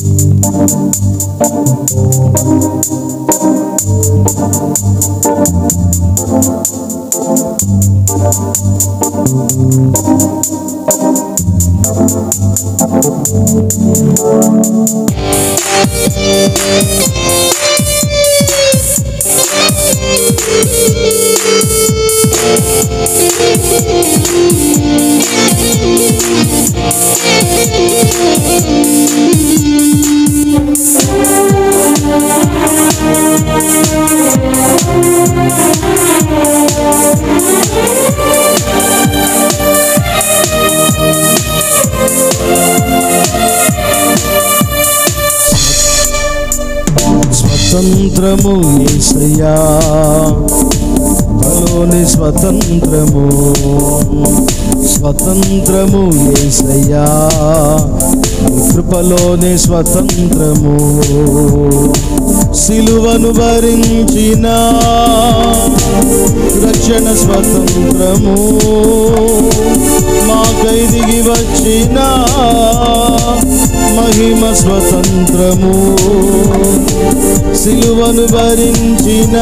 స్వతంత్రము ఏసయ్యా బలోని స్వతంత్రము స్వతంత్రము ఏసయ్యా నీ కృపలోని స్వతంత్రము సిలువను భరించిన రక్షణ స్వతంత్రము మాకై దిగి వచ్చిన మహిమ స్వతంత్రము సిలువను భరించిన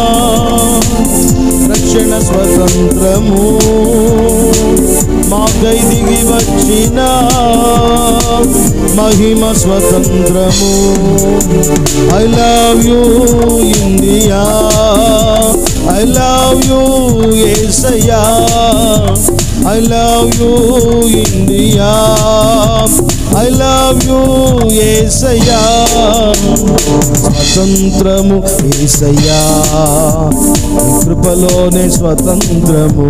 రక్షణ స్వతంత్రము మాకై దిగి వచ్చిన మహిమ స్వతంత్రము I love you India I love you ఏసయ్యా I love you India I love you ఏసయ్యా స్వతంత్రము ఏసయ్యా నీ కృపలోనే స్వతంత్రము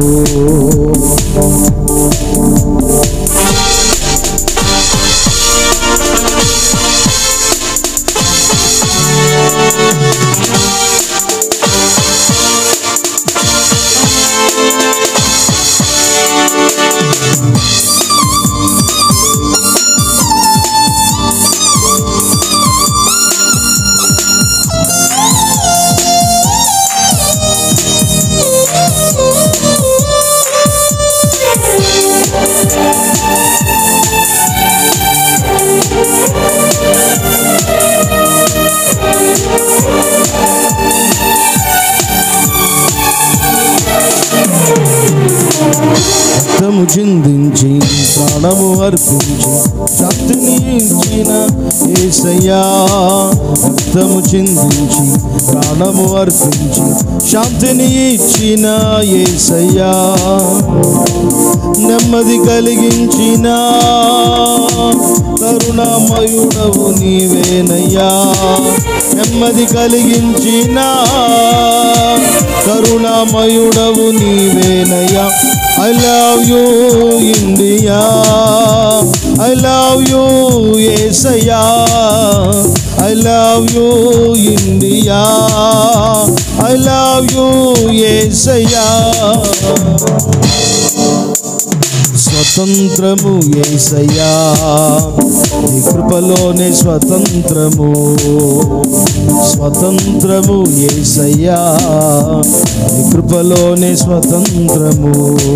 రక్తము చిందించి ప్రాణము అర్పించి శక్తిని ఇచ్చిన ఏసయ్యా రక్తము చిందించి ప్రాణము అర్పించి శాంతిని ఇచ్చిన ఏసయ్యా నెమ్మది కలిగించిన కరుణామయుడవు నీవేనయ్యా నెమ్మది కలిగించిన కరుణామయుడవు నీవేనయ్యా I love you India I love you ఏసయ్యా I love you India I love you ఏసయ్యా స్వతంత్రము ఏసయ్యా నీ కృపలోనే స్వతంత్రము స్వతంత్రము ఏసయ్యా నీ కృపలోనే స్వతంత్రము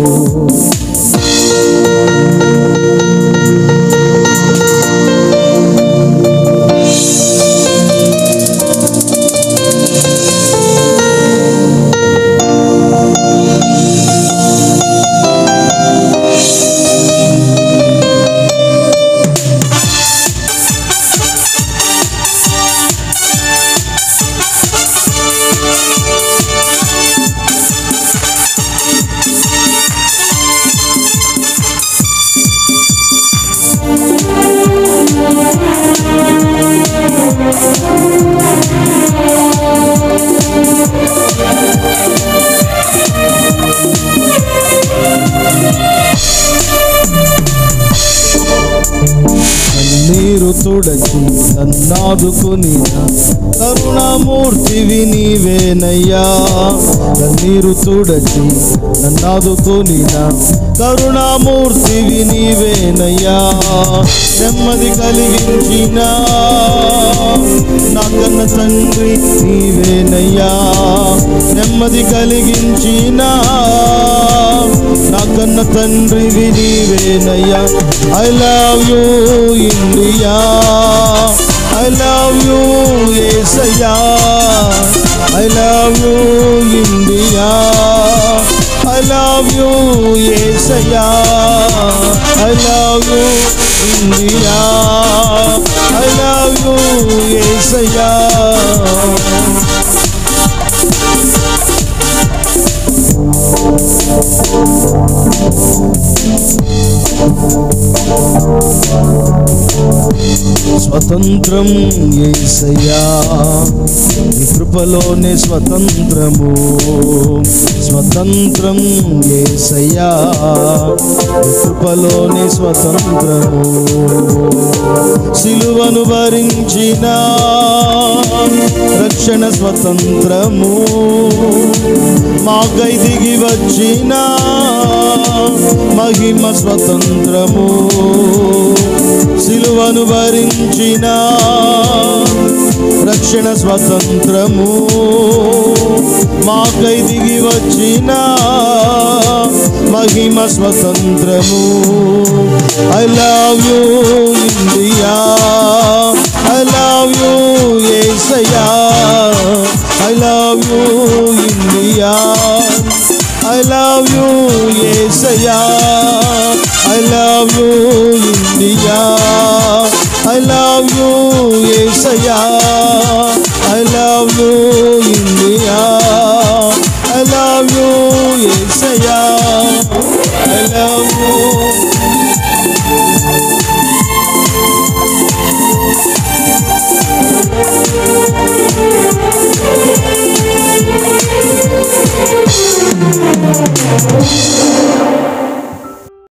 కన్నీరు తుడచి నన్నాదుకుని కరుణామూర్తివి నీవేనయ్యా కన్నీరు తుడచి నన్నాదుకుని కరుణామూర్తివి నీవేనయ్యా నెమ్మది కలిగించిన నా కన్న తండ్రి నీవేనయ్యా నెమ్మది కలిగించిన నా కన్న తండ్రివి నీవేనయ్యా I love you India love you, Yesaya. I love you, India. I love you, Yesaya. I love you, India. I love you, Yesaya. స్వతంత్రం ఏసయ్యా నీ కృపలోనే స్వతంత్రము స్వతంత్రం ఏసయ్యా నీ కృపలోనే స్వతంత్రము సిలువను భరించిన రక్షణ స్వతంత్రము మాకై దిగి వచ్చిన మహిమ స్వతంత్రము సిలువను భరించిన రక్షణ స్వతంత్రము మాకై దిగి వచ్చిన మహిమ స్వతంత్రము I love you India I love you ఏసయా I love you India I love you ఏసయా I love you India I love you Yesayya